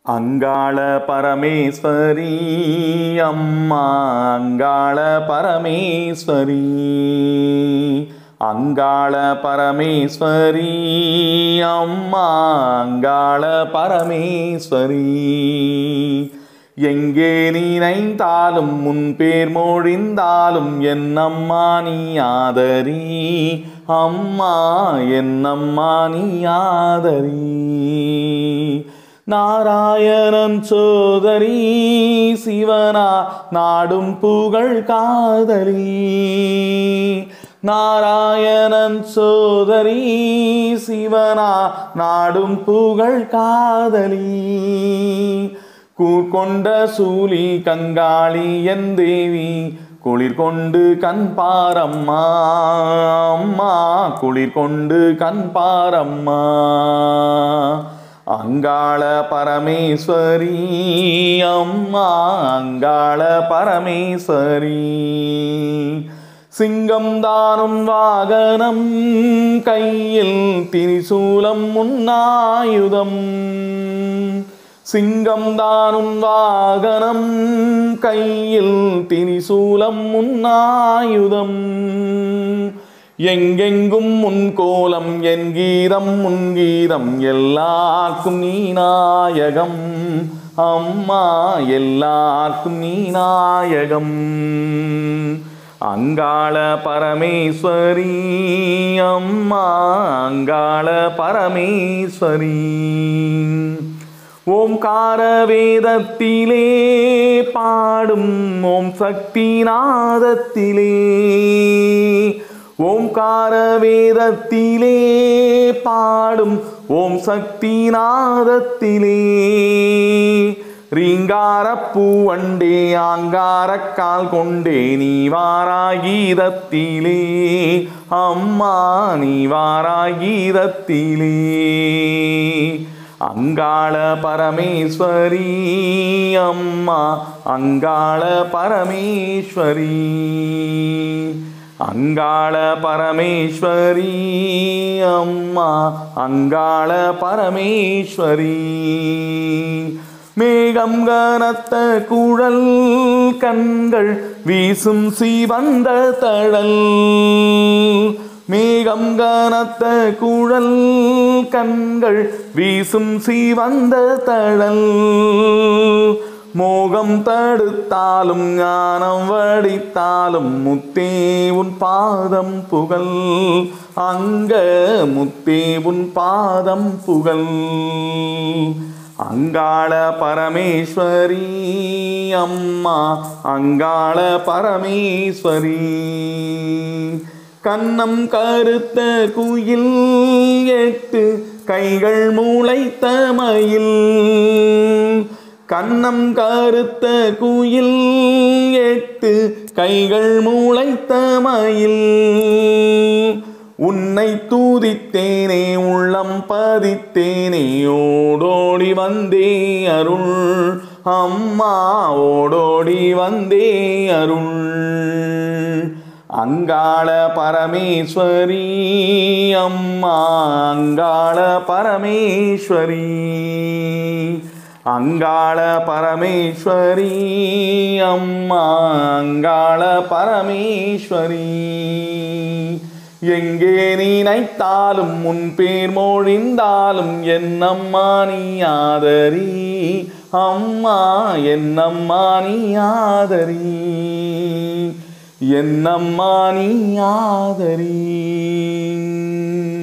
அங்காள பரமேஸ்வரி அம்மா அங்காள பரமேஸ்வரி அங்காள பரமேஸ்வரி அம்மா அங்காள பரமேஸ்வரி எங்கே நினைந்தாலும் முன் பேர் மொழிந்தாலும் என் அம்மா நீ ஆதரி அம்மா என் அம்மா நீ ஆதரி நாராயணன் சோதரி சிவனா நாடும் புகழ் காதலி நாராயணன் சோதரி சிவனா நாடும் புகழ் காதலி கூர்கொண்ட சூலி கங்காளி என் தேவி குளிர் கொண்டு கண் பாரம்மா அம்மா குளிர் கொண்டு கண் பாரம்மா அங்காள பரமேஸ்வரி அம்மா அங்காள பரமேஸ்வரி சிங்கம் தானும் வாகனம் கையில் திரிசூலம் முன்னாயுதம் சிங்கம் தானும் வாகனம் கையில் திரிசூலம் முன்னாயுதம் எங்கெங்கும் முன் கோலம் என் கீதம் முன் கீதம் எல்லாருக்கும் நீ நாயகம் அம்மா எல்லாருக்கும் நீ நாயகம் அங்காள பரமேஸ்வரி அம்மா அங்காள பரமேஸ்வரி ஓம்கார வேதத்திலே பாடும் ஓம் சக்தி நாதத்திலே ஓம்கார வேதத்திலே பாடும் ஓம் சக்தி நாதத்திலே ரீங்கார பூவண்டே ஆங்கார கால் கொண்டே நீ வாராகீதத்திலே அம்மா நீ வாராகீதத்திலே அங்காள பரமேஸ்வரி அம்மா அங்காள பரமேஸ்வரி அங்காள பரமேஸ்வரி அம்மா அங்காள பரமேஸ்வரி மேகம் கனத்த குழல் கண்கள் வீசும் சீவந்த தழல் மேகம் கனத்த குழல் கண்கள் வீசும் சீவந்த தழல் மோகம் தடுத்தாலும் ஞானம் வடித்தாலும் முத்தே உன் பாதம் புகழ் அங்க முத்தே உன் பாதம் புகழ் அங்காள பரமேஸ்வரி அம்மா அங்காள பரமேஸ்வரி கன்னம் கருத்த குயில் எட்டு கைகள் மூளைத்த மயில் கன்னம் கருத்த குயில் எட்டு கைகள் மூளைத்த மயில் உன்னை தூதித்தேனே உள்ளம் பதித்தேனே ஓடோடி வந்தே அருள் அம்மா ஓடோடி வந்தே அருள் அங்காள பரமேஸ்வரி அம்மா அங்காள பரமேஸ்வரி அங்காள பரமேஸ்வரி அம்மா அங்காள பரமேஸ்வரி எங்கே நினைத்தாலும் முன் பேர் மொழிந்தாலும் என்னம்மா நீ ஆதரி அம்மா என்னம்மா நீ ஆதரி என்னம்மா நீ ஆதரி